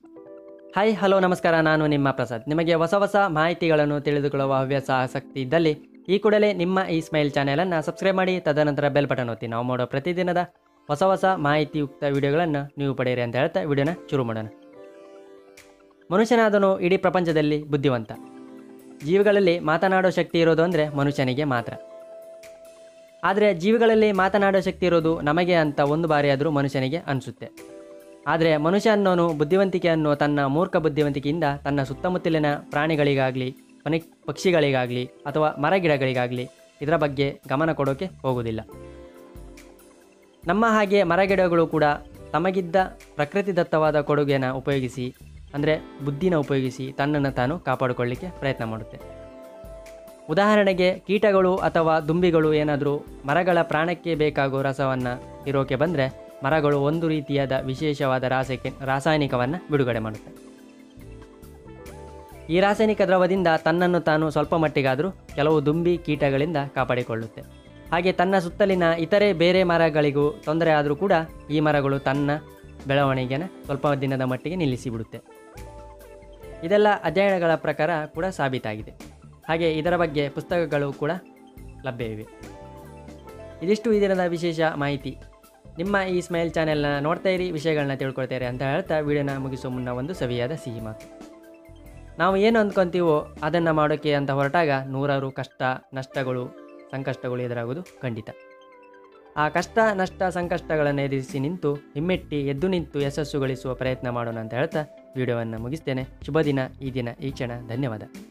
hi hello ನಮಸ್ಕಾರ ನಾನು ನಿಮ್ಮ ಪ್ರಸಾದ್ ನಿಮಗೆ ಹೊಸ ಹೊಸ ಮಾಹಿತಿಗಳನ್ನು ತಿಳಿದುಕೊಳ್ಳುವ ಹವ್ಯಾಸ ಆಸಕ್ತಿ ಇದ್ದಲ್ಲಿ ಈ ಕೂಡಲೇ ನಿಮ್ಮ ಈ ಸ್ಮೈಲ್ ಚಾನೆಲನ್ನು ಸಬ್ಸ್ಕ್ರೈಬ್ ಮಾಡಿ ತದನಂತರ ಬೆಲ್ ಬಟನ್ ಒತ್ತಿ ನಾವು ಮಾಡೋ ಪ್ರತಿದಿನದ ಹೊಸ ಹೊಸ ಮಾಹಿತಿಯುಕ್ತ ವಿಡಿಯೋಗಳನ್ನು ನೀವು ಪಡೆಯಿರಿ ಅಂತ ಹೇಳ್ತಾ ವಿಡಿಯೋನ ಶುರು ಮಾಡೋಣ ಮನುಷ್ಯನಾದನು ಇಡೀ ಪ್ರಪಂಚದಲ್ಲಿ ಬುದ್ಧಿವಂತ ಜೀವಿಗಳಲ್ಲಿ ಮಾತನಾಡೋ ಶಕ್ತಿ ಇರೋದು ಅಂದರೆ ಮನುಷ್ಯನಿಗೆ ಮಾತ್ರ ಆದರೆ ಜೀವಿಗಳಲ್ಲಿ ಮಾತನಾಡೋ ಶಕ್ತಿ ಇರೋದು ನಮಗೆ ಅಂತ ಒಂದು ಬಾರಿಯಾದರೂ ಮನುಷ್ಯನಿಗೆ ಅನಿಸುತ್ತೆ ಆದರೆ ಮನುಷ್ಯ ಅನ್ನೋನು ಬುದ್ಧಿವಂತಿಕೆಯನ್ನು ತನ್ನ ಮೂರ್ಖ ಬುದ್ಧಿವಂತಿಕೆಯಿಂದ ತನ್ನ ಸುತ್ತಮುತ್ತಲಿನ ಪ್ರಾಣಿಗಳಿಗಾಗಲಿ ಪನಿ ಪಕ್ಷಿಗಳಿಗಾಗಲಿ ಅಥವಾ ಮರಗಿಡಗಳಿಗಾಗಲಿ ಇದರ ಬಗ್ಗೆ ಗಮನ ಕೊಡೋಕೆ ಹೋಗುವುದಿಲ್ಲ ನಮ್ಮ ಹಾಗೆ ಮರಗಿಡಗಳು ಕೂಡ ತಮಗಿದ್ದ ಪ್ರಕೃತಿದತ್ತವಾದ ಕೊಡುಗೆನ ಉಪಯೋಗಿಸಿ ಅಂದರೆ ಬುದ್ಧಿನ ಉಪಯೋಗಿಸಿ ತನ್ನನ್ನು ತಾನು ಕಾಪಾಡಿಕೊಳ್ಳಿಕ್ಕೆ ಪ್ರಯತ್ನ ಮಾಡುತ್ತೆ ಉದಾಹರಣೆಗೆ ಕೀಟಗಳು ಅಥವಾ ದುಂಬಿಗಳು ಏನಾದರೂ ಮರಗಳ ಪ್ರಾಣಕ್ಕೆ ಬೇಕಾಗೋ ರಸವನ್ನು ಇರೋಕೆ ಬಂದರೆ ಮರಗಳು ಒಂದು ರೀತಿಯಾದ ವಿಶೇಷವಾದ ರಾಸಾಯನಿಕ ರಾಸಾಯನಿಕವನ್ನು ಬಿಡುಗಡೆ ಮಾಡುತ್ತೆ ಈ ರಾಸಾಯನಿಕ ದ್ರವದಿಂದ ತನ್ನನ್ನು ತಾನು ಸ್ವಲ್ಪ ಮಟ್ಟಿಗಾದರೂ ಕೆಲವು ದುಂಬಿ ಕೀಟಗಳಿಂದ ಕಾಪಾಡಿಕೊಳ್ಳುತ್ತೆ ಹಾಗೆ ತನ್ನ ಸುತ್ತಲಿನ ಇತರೆ ಬೇರೆ ಮರಗಳಿಗೂ ತೊಂದರೆ ಆದರೂ ಕೂಡ ಈ ಮರಗಳು ತನ್ನ ಬೆಳವಣಿಗೆನ ಸ್ವಲ್ಪ ದಿನದ ಮಟ್ಟಿಗೆ ನಿಲ್ಲಿಸಿಬಿಡುತ್ತೆ ಇದೆಲ್ಲ ಅಧ್ಯಯನಗಳ ಪ್ರಕಾರ ಕೂಡ ಸಾಬೀತಾಗಿದೆ ಹಾಗೆ ಇದರ ಬಗ್ಗೆ ಪುಸ್ತಕಗಳು ಕೂಡ ಲಭ್ಯವಿವೆ ಇದಿಷ್ಟು ಈ ದಿನದ ವಿಶೇಷ ಮಾಹಿತಿ ನಿಮ್ಮ ಈ ಸ್ಮೈಲ್ ಚಾನೆಲ್ನ ನೋಡ್ತಾ ಇರಿ ವಿಷಯಗಳನ್ನ ತಿಳ್ಕೊಳ್ತಾರೆ ಅಂತ ಹೇಳ್ತಾ ವಿಡಿಯೋನ ಮುಗಿಸೋ ಮುನ್ನ ಒಂದು ಸವಿಯಾದ ಸಿಹಿ ಮಾತು ನಾವು ಏನು ಅಂದ್ಕೊತೀವೋ ಅದನ್ನು ಮಾಡೋಕ್ಕೆ ಅಂತ ಹೊರಟಾಗ ನೂರಾರು ಕಷ್ಟ ನಷ್ಟಗಳು ಸಂಕಷ್ಟಗಳು ಎದುರಾಗೋದು ಖಂಡಿತ ಆ ಕಷ್ಟ ನಷ್ಟ ಸಂಕಷ್ಟಗಳನ್ನು ಎದುರಿಸಿ ನಿಂತು ಹಿಮ್ಮೆಟ್ಟಿ ಎದ್ದು ನಿಂತು ಯಶಸ್ಸು ಗಳಿಸುವ ಪ್ರಯತ್ನ ಮಾಡೋಣ ಅಂತ ಹೇಳ್ತಾ ವಿಡಿಯೋವನ್ನು ಮುಗಿಸ್ತೇನೆ ಶುಭ ದಿನ ಈ ದಿನ ಈ ಕ್ಷಣ ಧನ್ಯವಾದ